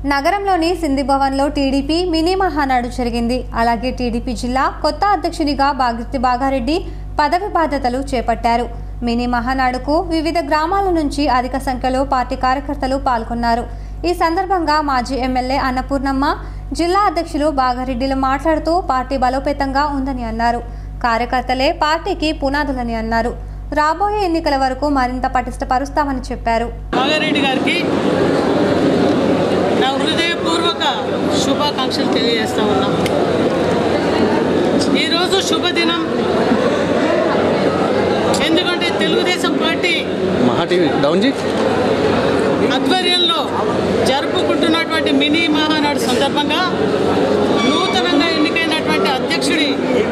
నగరంలోని సింధి భవన్లో TDP mini Mahanadu జరిగింది అలాగే టీడీపీ జిల్లా కొత్త అధ్యక్షునిగా బాగిర్తి బాగారెడ్డి పదవి బాధ్యతలు చేపట్టారు మినీ మహానాడుకు వివిధ గ్రామాల నుంచి అధిక సంఖ్యలో పార్టీ కార్యకర్తలు పాల్గొన్నారు ఈ సందర్భంగా మాజీ ఎమ్మెల్యే అన్నపూర్ణమ్మ జిల్లా అధ్యక్షులు బాగారెడ్డిలు మాట్లాడుతూ పార్టీ బలోపేతంగా ఉందని అన్నారు కార్యకర్తలే పార్టీకి పునాదులని అన్నారు రాబోయే ఎన్నికల వరకు మరింత పటిష్టపరుస్తామని చెప్పారు బాగారెడ్డి గారికి నా హృదయపూర్వక శుభాకాంక్షలు తెలియజేస్తా ఉన్నా ఈరోజు శుభదినం ఎందుకంటే తెలుగుదేశం పార్టీ మహా టీవీ డౌన్ జీ ఆధ్వర్యంలో జరుపుకుంటున్నటువంటి మినీ మహానాడు సందర్భంగా నూతనంగా ఎన్నికైనటువంటి అధ్యక్షుడి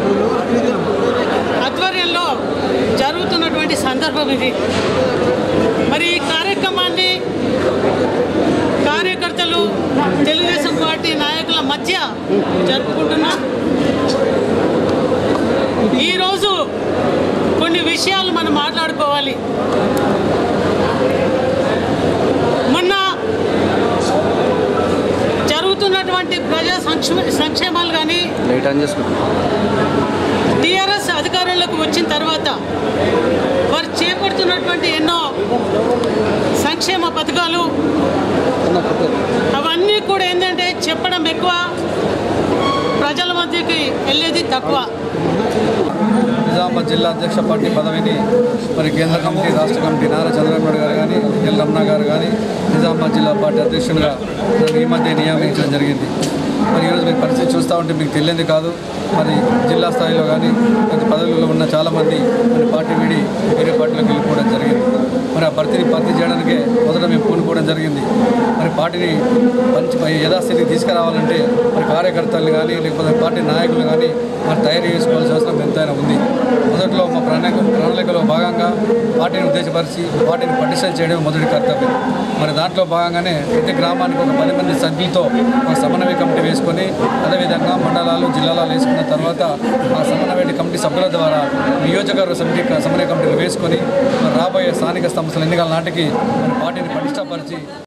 ఆధ్వర్యంలో జరుగుతున్నటువంటి సందర్భం ఇది మరి ఈ కార్యక్రమాన్ని కార్యకర్తలు తెలుగుదేశం పార్టీ నాయకుల మధ్య జరుపుకుంటున్నాం ఈరోజు కొన్ని విషయాలు మనం మాట్లాడుకోవాలి మొన్న జరుగుతున్నటువంటి ప్రజా సంక్షేమ సంక్షేమాలు కానీ లైట్ ఆన్ చేసుకుంటాం టీఆర్ఎస్ అధికారంలోకి వచ్చిన తర్వాత వారు చేపడుతున్నటువంటి ఎన్నో సంక్షేమ పథకాలు అవన్నీ కూడా ఏంటంటే చెప్పడం ఎక్కువ ప్రజల మధ్యకి వెళ్ళేది తక్కువ నిజామాబాద్ జిల్లా అధ్యక్ష పార్టీ పదవిని మరి కేంద్ర కమిటీ రాష్ట్ర కమిటీ నారా చంద్రబాబు నాయుడు గారు కానీ ఎల్ రమణ గారు కానీ నిజామాబాద్ జిల్లా పార్టీ అధ్యక్షునిగా నన్ను ఈ మధ్య నియమించడం జరిగింది మరి ఈరోజు మీరు పరిస్థితి చూస్తూ ఉంటే మీకు తెలియంది కాదు మరి జిల్లా స్థాయిలో కానీ ప్రతి పదవుల్లో ఉన్న చాలామంది మరి పార్టీ వీడి వేరే పార్టీలోకి వెళ్ళిపోవడం జరిగింది మరి ఆ భర్తీని భర్తీ చేయడానికే మొదట మేము పూనుకోవడం జరిగింది మరి పార్టీని మంచి యథాస్థితికి తీసుకురావాలంటే మరి కార్యకర్తలు కానీ లేకపోతే పార్టీ నాయకులు కానీ మరి తయారు చేసుకోవాల్సిన అవసరం ఎంతైనా ఉంది మొదట్లో మా ప్రణాళిక ప్రణాళికలో భాగంగా పార్టీని ఉద్దేశపరిచి పార్టీని పటిష్టం చేయడం మొదటి కర్తవ్యం మరి దాంట్లో భాగంగానే ప్రతి గ్రామానికి ఒక పది మంది సభ్యులతో ఒక సమన్వయ కమిటీ వేసుకొని అదేవిధంగా మండలాలు జిల్లాలు వేసుకున్న తర్వాత ఆ సమన్వయ కమిటీ సభ్యుల ద్వారా నియోజకవర్గ సమితి సమన్వయ కమిటీలు వేసుకొని మరి రాబోయే స్థానిక సంస్థల ఎన్నికల నాటికి మన పార్టీని పటిష్టపరిచి